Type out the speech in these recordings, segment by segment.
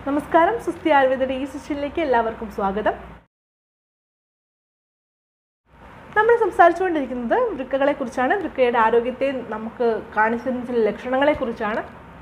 നമസ്കാരം സുസ്ഥി ആയുർവേദയുടെ ഈ സെഷനിലേക്ക് എല്ലാവർക്കും സ്വാഗതം നമ്മൾ സംസാരിച്ചുകൊണ്ടിരിക്കുന്നത് വൃക്കകളെ കുറിച്ചാണ് വൃക്കയുടെ ആരോഗ്യത്തെ നമുക്ക് കാണിച്ചിരുന്ന ചില ലക്ഷണങ്ങളെ കുറിച്ചാണ്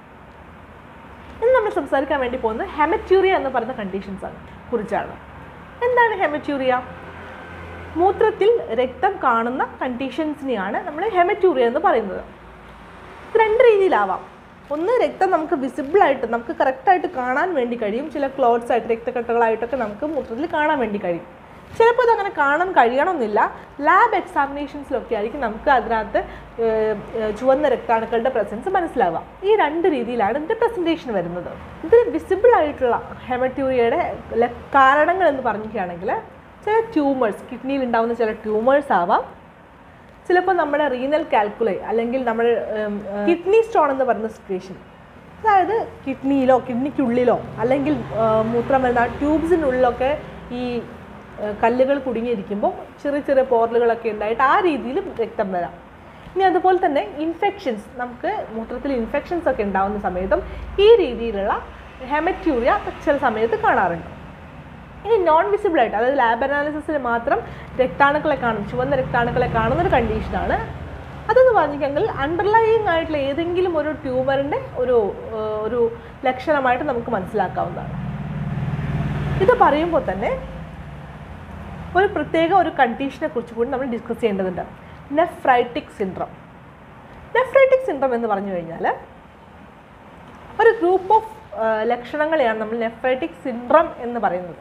ഇന്ന് നമ്മൾ സംസാരിക്കാൻ വേണ്ടി പോകുന്നത് ഹെമറ്റ്യൂറിയ എന്ന് പറയുന്ന കണ്ടീഷൻസ് ആണ് കുറിച്ചാണ് എന്താണ് ഹെമറ്റ്യൂറിയ മൂത്രത്തിൽ രക്തം കാണുന്ന കണ്ടീഷൻസിനെയാണ് നമ്മൾ ഹെമറ്റ്യൂറിയ എന്ന് പറയുന്നത് ഇത് രണ്ട് രീതിയിലാവാം ഒന്ന് രക്തം നമുക്ക് വിസിബിൾ ആയിട്ട് നമുക്ക് കറക്റ്റായിട്ട് കാണാൻ വേണ്ടി കഴിയും ചില ക്ലോട്ട്സ് ആയിട്ട് രക്തക്കെട്ടുകളായിട്ടൊക്കെ നമുക്ക് മൂത്രത്തിൽ കാണാൻ വേണ്ടി കഴിയും ചിലപ്പോൾ ഇതങ്ങനെ കാണാൻ കഴിയണമെന്നില്ല ലാബ് എക്സാമിനേഷൻസിലൊക്കെ ആയിരിക്കും നമുക്ക് അതിനകത്ത് ഏഹ്, ഏഹ്, ചുവന്ന രക്താണുക്കളുടെ പ്രസൻസ് മനസ്സിലാവാം ഈ രണ്ട് രീതിയിലാണ് ഇതിൻ്റെ പ്രസൻറ്റേഷൻ വരുന്നത് ഇതിൽ വിസിബിൾ ആയിട്ടുള്ള ഹെമറ്റ്യൂറിയയുടെ ല- കാരണങ്ങൾ എന്ന് പറഞ്ഞിരിക്കുകയാണെങ്കിൽ ചില ട്യൂമേഴ്സ് കിഡ്നിയിൽ ഉണ്ടാകുന്ന ചില ട്യൂമേഴ്സ് ആവാം ചിലപ്പോൾ നമ്മുടെ റീനൽ കാൽക്കുലൈ അല്ലെങ്കിൽ നമ്മൾ കിഡ്നി സ്റ്റോൺ എന്ന് പറയുന്ന സിറ്റുവേഷൻ അതായത് കിഡ്നിയിലോ കിഡ്നിക്കുള്ളിലോ അല്ലെങ്കിൽ ആ, മൂത്രം വരുന്ന ട്യൂബ്സിൻ്റെ ഉള്ളിലൊക്കെ ഈ ആ, കല്ലുകൾ കുടുങ്ങിയിരിക്കുമ്പോൾ ചെറിയ ചെറിയ പോറലുകളൊക്കെ ഉണ്ടായിട്ട് ആ രീതിയിൽ രക്തം വരാം ഇനി അതുപോലെ തന്നെ ഇൻഫെക്ഷൻസ് നമുക്ക് മൂത്രത്തിൽ ഇൻഫെക്ഷൻസ് ഒക്കെ ഉണ്ടാകുന്ന സമയത്തും ഈ രീതിയിലുള്ള ഹെമറ്റ്യൂറിയ ചില സമയത്ത് കാണാറുണ്ട് ഇനി നോൺ വിസിബിൾ ആയിട്ട് അതായത് ലാബ് അനാലിസിസിൽ മാത്രം രക്താണുക്കളെ കാണും ചുവന്ന രക്താണുക്കളെ കാണുന്ന ഒരു കണ്ടീഷനാണ് അതെന്ന് പറഞ്ഞിട്ടുണ്ടെങ്കിൽ അണ്ടർലൈയിങ് ആയിട്ടുള്ള ഏതെങ്കിലും ഒരു ട്യൂമറിൻ്റെ ഒരു ഏഹ്, ഒരു ലക്ഷണമായിട്ട് നമുക്ക് മനസ്സിലാക്കാവുന്നതാണ് ഇത് പറയുമ്പോൾ തന്നെ ഒരു പ്രത്യേക ഒരു കണ്ടീഷനെ കുറിച്ച് കൂടി നമ്മൾ ഡിസ്കസ് ചെയ്യേണ്ടതുണ്ട് നെഫ്രൈറ്റിക് സിൻഡ്രം നെഫ്രൈറ്റിക് സിൻഡ്രം എന്ന് പറഞ്ഞു കഴിഞ്ഞാൽ ഒരു ഗ്രൂപ്പ് ഓഫ് ലക്ഷണങ്ങളെയാണ് നമ്മൾ നെഫ്രൈറ്റിക് സിൻഡ്രം എന്ന് പറയുന്നത്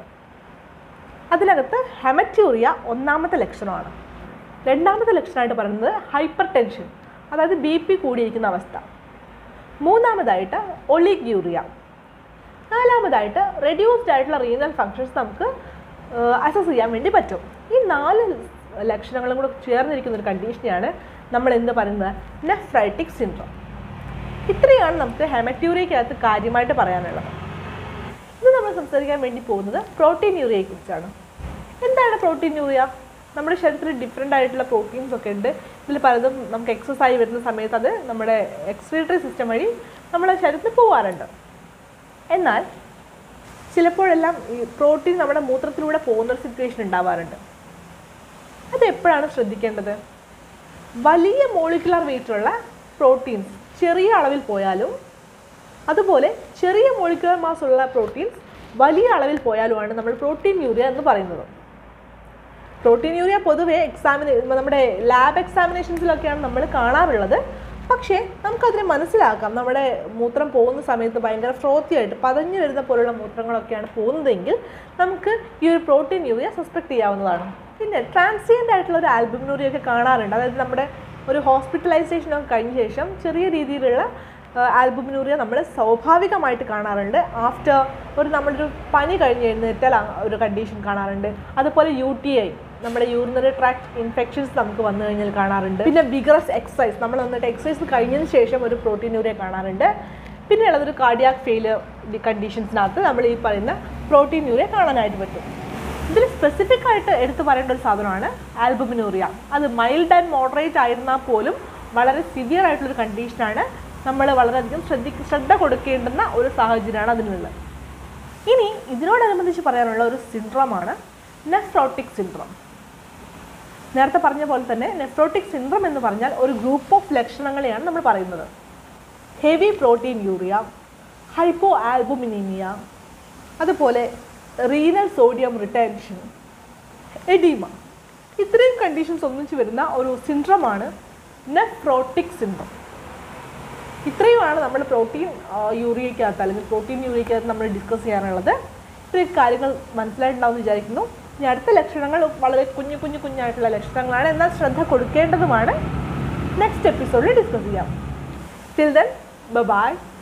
അതിനകത്ത് ഹെമറ്റ്യൂറിയ ഒന്നാമത്തെ ലക്ഷണമാണ് രണ്ടാമത്തെ ലക്ഷണമായിട്ട് പറയുന്നത് ഹൈപ്പർ ടെൻഷൻ അതായത് ബി പി കൂടിയിരിക്കുന്ന അവസ്ഥ മൂന്നാമതായിട്ട് ഒളിഗ്യൂറിയ നാലാമതായിട്ട് റെഡ്യൂസ്ഡ് ആയിട്ടുള്ള റീനൽ ഫങ്ഷൻസ് നമുക്ക് അസസ് ചെയ്യാൻ വേണ്ടി പറ്റും ഈ നാല് ലക്ഷണങ്ങളും കൂടെ ചേർന്നിരിക്കുന്ന ഒരു കണ്ടീഷനെയാണ് നമ്മൾ എന്ത് പറയുന്നത് നെഫ്രൈറ്റിക് സിൻഡ്രോം ഇത്രയാണ് നമുക്ക് ഹെമറ്റ്യൂറിയക്കകത്ത് കാര്യമായിട്ട് പറയാനുള്ളത് ഇന്ന് നമ്മൾ സംസാരിക്കാൻ വേണ്ടി പോകുന്നത് പ്രോട്ടീൻ യൂറിയയെ കുറിച്ചാണ് എന്താണ് പ്രോട്ടീൻ യൂറിയ നമ്മുടെ ശരീരത്തിൽ ഡിഫറെൻ്റ് ആയിട്ടുള്ള പ്രോട്ടീൻസ് ഒക്കെ ഉണ്ട് ഇതിൽ പലതും നമുക്ക് എക്സസൈസ് വരുന്ന സമയത്ത് അത് നമ്മുടെ എക്സ്ക്രീറ്ററി സിസ്റ്റം വഴി നമ്മുടെ ശരീരത്തിൽ പോവാറുണ്ട് എന്നാൽ ചിലപ്പോഴെല്ലാം ഈ പ്രോട്ടീൻ നമ്മുടെ മൂത്രത്തിലൂടെ പോകുന്ന ഒരു സിറ്റുവേഷൻ ഉണ്ടാവാറുണ്ട് അത് എപ്പോഴാണ് ശ്രദ്ധിക്കേണ്ടത് വലിയ മോളിക്കുലർ വെയിറ്റുള്ള പ്രോട്ടീൻസ് ചെറിയ അളവിൽ പോയാലും അതുപോലെ ചെറിയ മോളിക്കുലർ മാസ് ഉള്ള പ്രോട്ടീൻസ് വലിയ അളവിൽ പോയാലുമാണ് നമ്മൾ പ്രോട്ടീൻ യൂറിയ എന്ന് പറയുന്നത് പ്രോട്ടീൻ യൂറിയ പൊതുവേ എക്സാമിന് നമ്മുടെ ലാബ് എക്സാമിനേഷൻസിലൊക്കെയാണ് നമ്മൾ കാണാറുള്ളത് പക്ഷേ നമുക്കതിനെ മനസ്സിലാക്കാം നമ്മുടെ മൂത്രം പോകുന്ന സമയത്ത് ഭയങ്കര ഫ്രോത്തി ആയിട്ട് പതഞ്ഞു വരുന്ന പോലുള്ള മൂത്രങ്ങളൊക്കെയാണ് പോകുന്നതെങ്കിൽ നമുക്ക് ഈ ഒരു പ്രോട്ടീൻ യൂറിയ സസ്പെക്ട് ചെയ്യാവുന്നതാണ് പിന്നെ ട്രാൻസിയൻ്റ് ആയിട്ടുള്ള ഒരു ആൽബമിനൂറിയ ഒക്കെ കാണാറുണ്ട് അതായത് നമ്മുടെ ഒരു ഹോസ്പിറ്റലൈസേഷൻ ഒക്കെ കഴിഞ്ഞ ശേഷം ചെറിയ രീതിയിലുള്ള ആൽബുമിനൂറിയ നമ്മൾ സ്വാഭാവികമായിട്ട് കാണാറുണ്ട് ആഫ്റ്റർ ഒരു നമ്മളൊരു പനി കഴിഞ്ഞ് എഴുന്നേറ്റാൽ ആ ഒരു കണ്ടീഷൻ കാണാറുണ്ട് അതുപോലെ യു ടി ഐ നമ്മുടെ യൂറിനറി ട്രാക്ട് ഇൻഫെക്ഷൻസ് നമുക്ക് വന്നു കഴിഞ്ഞാൽ കാണാറുണ്ട് പിന്നെ വിഗ്രസ് എക്സസൈസ് നമ്മൾ വന്നിട്ട് എക്സസൈസ് കഴിഞ്ഞതിന് ശേഷം ഒരു പ്രോട്ടീനൂറിയ കാണാറുണ്ട് പിന്നെ ഉള്ളതൊരു കാർഡിയാക് ഫെയിലിയർ കണ്ടീഷൻസിനകത്ത് നമ്മൾ ഈ പറയുന്ന പ്രോട്ടീൻ യൂറിയ കാണാനായിട്ട് പറ്റും ഇതിൽ സ്പെസിഫിക് ആയിട്ട് എടുത്തു പറയേണ്ട ഒരു സാധനമാണ് ആൽബുമിനൂറിയ അത് മൈൽഡ് ആൻഡ് മോഡറേറ്റ് ആയിരുന്നാൽ പോലും വളരെ സിവിയർ ആയിട്ടുള്ളൊരു കണ്ടീഷനാണ് നമ്മൾ വളരെയധികം ശ്രദ്ധി ശ്രദ്ധ കൊടുക്കേണ്ടുന്ന ഒരു സാഹചര്യമാണ് അതിനുള്ളത് ഇനി ഇതിനോടനുബന്ധിച്ച് പറയാനുള്ള ഒരു സിൻഡ്രോമാണ് നെഫ്രോട്ടിക് സിൻഡ്രോം നേരത്തെ പറഞ്ഞ പോലെ തന്നെ നെഫ്രോട്ടിക് സിൻഡ്രോം എന്ന് പറഞ്ഞാൽ ഒരു ഗ്രൂപ്പ് ഓഫ് ലക്ഷണങ്ങളെയാണ് നമ്മൾ പറയുന്നത് heavy proteinuria hypoalbuminaemia അതുപോലെ റീനൽ സോഡിയം റിട്ടൻഷൻ എഡീമ ഇത്രയും കണ്ടീഷൻസ് ഒന്നിച്ച് വരുന്ന ഒരു സിൻഡ്രമാണ് നെഫ്രോട്ടിക് സിൻഡ്രം ഇത്രയുമാണ് നമ്മൾ പ്രോട്ടീൻ യൂറിയക്കകത്ത് അല്ലെങ്കിൽ പ്രോട്ടീൻ യൂറിയക്കകത്ത് നമ്മൾ ഡിസ്കസ് ചെയ്യാനുള്ളത് ഇത്രയും കാര്യങ്ങൾ മനസ്സിലായിട്ടുണ്ടാവും വിചാരിക്കുന്നു ഇനി അടുത്ത ലക്ഷണങ്ങൾ വളരെ കുഞ്ഞു കുഞ്ഞു കുഞ്ഞായിട്ടുള്ള ലക്ഷണങ്ങളാണ് എന്നാൽ ശ്രദ്ധ കൊടുക്കേണ്ടതുമാണ് നെക്സ്റ്റ് എപ്പിസോഡിൽ ഡിസ്കസ് ചെയ്യാം ടിൽ ദെൻ ബൈ